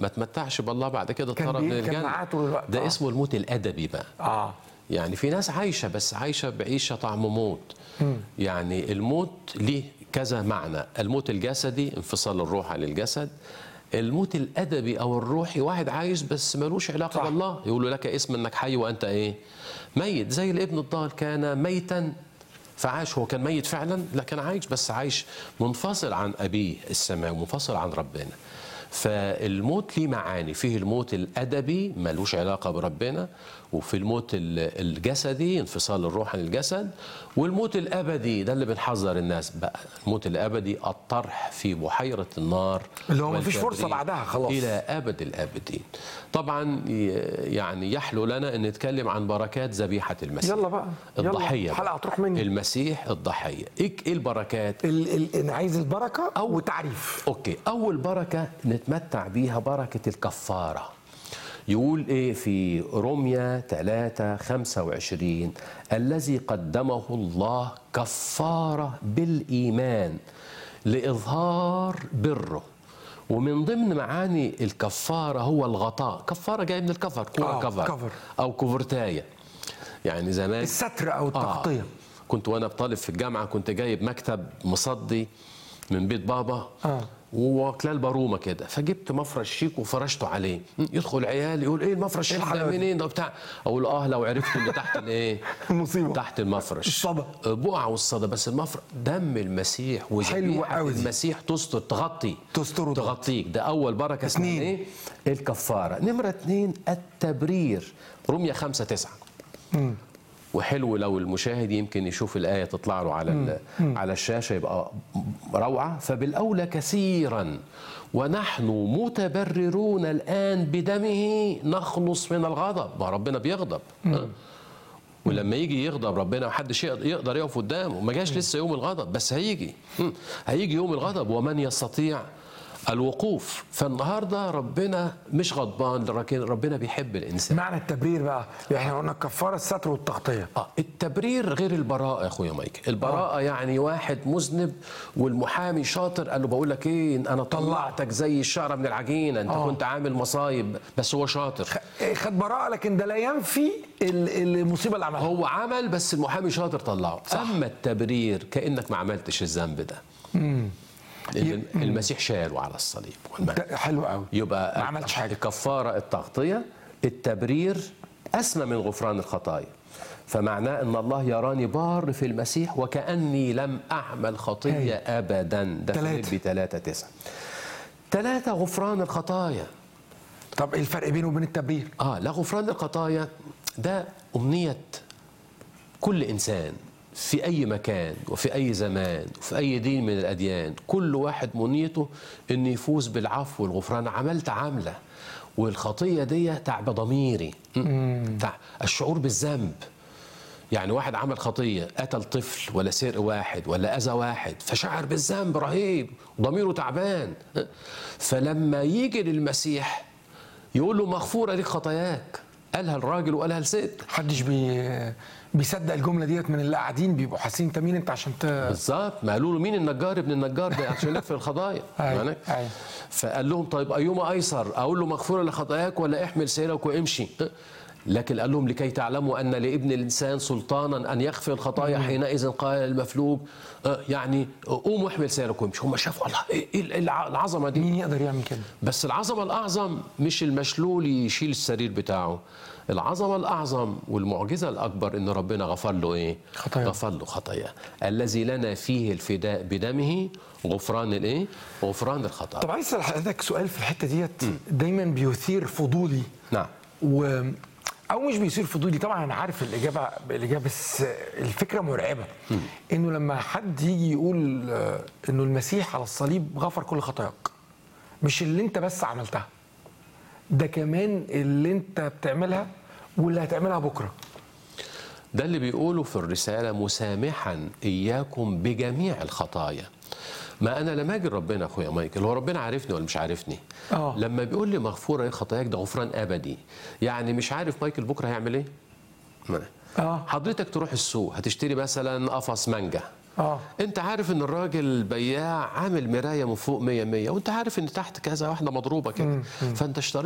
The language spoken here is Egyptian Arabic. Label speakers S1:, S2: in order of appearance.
S1: ما تمتعش بالله بعد كده
S2: كان
S1: اتطرد
S2: بي-
S1: من
S2: كان
S1: الجنه
S2: معاه طول الوقت.
S1: ده
S2: آه.
S1: اسمه الموت الادبي بقى
S2: اه
S1: يعني في ناس عايشه بس عايشه بعيشه طعم موت يعني الموت ليه كذا معنى الموت الجسدي انفصال الروح عن الجسد الموت الادبي او الروحي واحد عايش بس ملوش علاقه
S2: صح.
S1: بالله يقول لك اسم انك حي وانت ايه ميت زي الابن الضال كان ميتا فعاش هو كان ميت فعلا لا كان عايش بس عايش منفصل عن ابيه السماوي منفصل عن ربنا فالموت ليه معاني فيه الموت الادبي ملوش علاقه بربنا وفي الموت ال- الجسدي انفصال الروح عن الجسد والموت الابدي ده اللي بنحذر الناس بقى الموت الابدي الطرح في بحيره النار
S2: اللي هو مفيش
S1: والكبريت
S2: فرصة بعدها خلاص.
S1: الى ابد الابدين طبعا ي- يعني يحلو لنا ان نتكلم عن بركات ذبيحه المسيح
S2: يلا بقى يلا.
S1: الضحيه
S2: الحلقه
S1: بقى.
S2: هتروح مني
S1: المسيح الضحيه ايه إيه البركات
S2: ال ال انا عايز البركه
S1: أو-
S2: وتعريف
S1: اوكي اول بركه نتمتع بيها بركه الكفاره يقول ايه في روميا 3 25 الذي قدمه الله كفاره بالايمان لاظهار بره ومن ضمن معاني الكفاره هو الغطاء كفاره جاي من الكفر كوره
S2: آه،
S1: كفر
S2: كفر.
S1: او كوفرتايه يعني زمان
S2: الستر او التغطيه
S1: آه. كنت وانا طالب في الجامعه كنت جايب مكتب مصدي من بيت بابا
S2: آه.
S1: وكلال بارومه كده فجبت مفرش شيك وفرشته عليه يدخل عيال يقول ايه المفرش
S2: إيه
S1: الشيك ده
S2: الحلاوة دي؟
S1: منين ده بتاع اقول اه لو عرفت اللي تحت الايه
S2: المصيبة.
S1: تحت المفرش
S2: الصدى.
S1: بقع والصدى بس المفرش دم المسيح
S2: حلو
S1: وذبيحه
S2: قوي دي.
S1: المسيح تستر تغطي
S2: تستر وتغطي.
S1: تغطيك ده اول بركه اسمها
S2: اتنين.
S1: ايه الكفاره نمره اتنين التبرير رمية خمسة تسعة وحلو لو المشاهد يمكن يشوف الآية تطلع له على ال- على الشاشة يبقى روعة فبالأولى كثيرا ونحن متبررون الآن بدمه نخلص من الغضب ما ربنا بيغضب ها؟ ولما يجي يغضب ربنا محدش يقدر يقدر يقف قدامه ما جاش لسه يوم الغضب بس هيجي هم. هيجي يوم الغضب ومن يستطيع الوقوف فالنهارده ربنا مش غضبان لكن ربنا بيحب الانسان
S2: معنى التبرير بقى يعني احنا قلنا الكفاره الستر والتغطيه
S1: اه التبرير غير البراءة يا اخويا مايك البراءة يعني واحد مذنب والمحامي شاطر قال له بقول لك ايه انا طلعتك زي الشعرة من العجينة انت
S2: آه.
S1: كنت عامل مصايب بس هو شاطر
S2: إيه، خد براءه لكن ده لا ينفي ال- المصيبه اللي عملها
S1: هو عمل بس المحامي شاطر طلعه
S2: صح.
S1: اما التبرير كانك ما عملتش الذنب ده لأن المسيح شاله على الصليب والمجد.
S2: ده حلو قوي
S1: يبقى
S2: ما عملتش حاجة.
S1: الكفاره التغطيه التبرير اسمى من غفران الخطايا فمعناه ان الله يراني بار في المسيح وكاني لم اعمل خطيه
S2: هاي.
S1: ابدا ده
S2: تلاتة.
S1: فيليبي 3 9 ثلاثة غفران الخطايا
S2: طب ايه الفرق بينه وبين التبرير
S1: اه لا غفران الخطايا ده امنيه كل انسان في اي مكان وفي اي زمان وفي اي دين من الاديان كل واحد منيته انه يفوز بالعفو والغفران عملت عمله والخطيه دي تعب ضميري تع... الشعور بالذنب يعني واحد عمل خطيه قتل طفل ولا سرق واحد ولا اذى واحد فشعر بالذنب رهيب ضميره تعبان فلما يجي للمسيح يقول له مغفوره لك خطاياك قالها الراجل وقالها الست
S2: محدش بي بيصدق الجمله ديت من اللي قاعدين بيبقوا حاسين انت مين انت عشان ت...
S1: بالظبط ما قالوا له مين النجار ابن النجار ده عشان يغفر الخطايا
S2: أيوة،
S1: معنى؟
S2: أيوة.
S1: فقال لهم طيب ايهما ايسر اقول له مغفوره لخطاياك ولا احمل سيرك وامشي لكن قال لهم لكي تعلموا ان لابن الانسان سلطانا ان يغفر الخطايا حينئذ قال المفلوج آه، يعني قوم واحمل سيرك وامشي هم شافوا الله ايه إيه الع- العظمه دي
S2: مين يقدر يعمل كده
S1: بس العظمة الأعظم مش المشلول يشيل السرير بتاعه العظمة الأعظم والمعجزة الأكبر إن ربنا غفر له إيه؟
S2: خطاياه.
S1: غفر له خطاياه الذي لنا فيه الفداء بدمه غفران الإيه؟ غفران الخطايا
S2: طب عايز اسال حضرتك سؤال في الحته ديت دايما بيثير فضولي
S1: نعم
S2: و او مش بيصير فضولي طبعا انا عارف الاجابه الاجابه بس الفكره مرعبه انه لما حد يجي يقول آه، انه المسيح على الصليب غفر كل خطاياك مش اللي انت بس عملتها ده كمان اللي انت بتعملها واللي هتعملها بكره
S1: ده اللي بيقوله في الرسالة مسامحا إياكم بجميع الخطايا ما أنا لما أجي ربنا أخويا مايكل هو ربنا عارفني ولا مش عارفني
S2: آه.
S1: لما بيقول لي مغفورة إيه خطاياك ده غفران أبدي يعني مش عارف مايكل بكرة هيعمل إيه ما.
S2: اه
S1: حضرتك تروح السوق هتشتري مثلا قفص مانجا
S2: اه
S1: انت عارف ان الراجل البياع عامل مرايه من فوق 100 100 وانت عارف ان تحت كذا واحده مضروبه كده فانت اشتريت